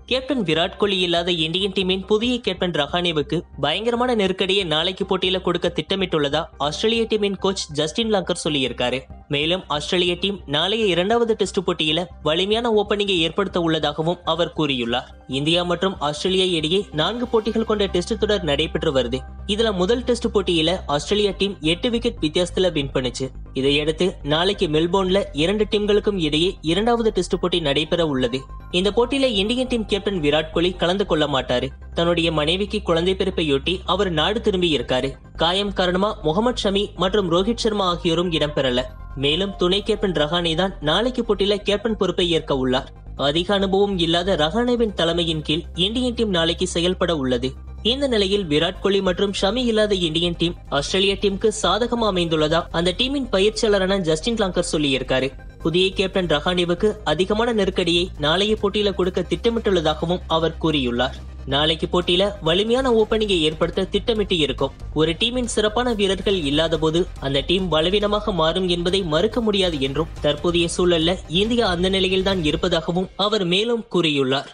captain Virat கோலி இல்லாத Indian டீமின் புதிய captain ரஹானேவுக்கு பயங்கரமான நெருக்கடியை நாளைக்கு போட்டியில கொடுக்க திட்டமிட்டுள்ளதா ஆஸ்திரேலிய டீமின் கோச் ஜஸ்டின் லாங்கர் சொல்லியிருக்காரு மேலும் ஆஸ்திரேலிய டீம் நாளைய இரண்டாவது டெஸ்ட் போட்டியில வலிமையான ஓப்பனிங்கை ஏற்படுத்த உள்ளதாகவும் அவர் கூறியுள்ளார் இந்தியா மற்றும் ஆஸ்திரேலியா இடையே நான்கு போட்டிகள் கொண்ட டெஸ்ட் தொடர் நடைபெற்று வருது இதுல முதல் டெஸ்ட் போட்டியில ஆஸ்திரேலியா டீம் எட்டு விக்கெட் வித்தியாசத்துல வின் பண்ணுச்சு இதையடுத்து நாளைக்கு மெல்போர்ன்ல இரண்டு டீம்களுக்கும் இடையே இரண்டாவது டெஸ்ட் போட்டி நடைபெற உள்ளது இந்த போட்டியில Indian team captain Virat Kohli கலந்து கொள்ள மாட்டாரு தன்னுடைய மனைவிக்கு குழந்தை பிறப்பையொட்டி அவர் நாடு திரும்பி இருக்காரு காயம் காரணமா முகமது ஷமி மற்றும் ரோஹித் சர்மா ஆகியோரும் இடம்பெறல மேலும் துணை கேப்டன் ரஹானே தான் நாளைக்கு போட்டியில கேப்டன் பொறுப்பை ஏற்க உள்ளார் அதிக அனுபவம் இல்லாத ரஹானேவின் தலைமையின் கீழ் இந்தியன் டீம் நாளைக்கு செயல்பட உள்ளது இந்த நிலையில் விராட் கோலி மற்றும் ஷமி இல்லாத இந்தியன் டீம் ஆஸ்திரேலிய டீமுக்கு சாதகமா அமைந்துள்ளதா அந்த டீமின் பயிற்சியாளரான ஜஸ்டின் லாங்கர் சொல்லியிருக்காரு புதிய கேப்டன் ரஹானேவுக்கு அதிகமான நெருக்கடியை நாளைய போட்டியில கொடுக்க திட்டமிட்டுள்ளதாகவும் அவர் கூறியுள்ளார் நாளைக்கு போட்டியில வலிமையான ஓப்பனிங்கை ஏற்படுத்த திட்டமிட்டு இருக்கும் ஒரு டீமின் சிறப்பான வீரர்கள் இல்லாத போது அந்த டீம் பலவீனமாக மாறும் என்பதை மறுக்க முடியாது என்றும் தற்போதைய சூழல்ல இந்தியா அந்த நிலையில்தான் இருப்பதாகவும் அவர் மேலும் கூறியுள்ளார்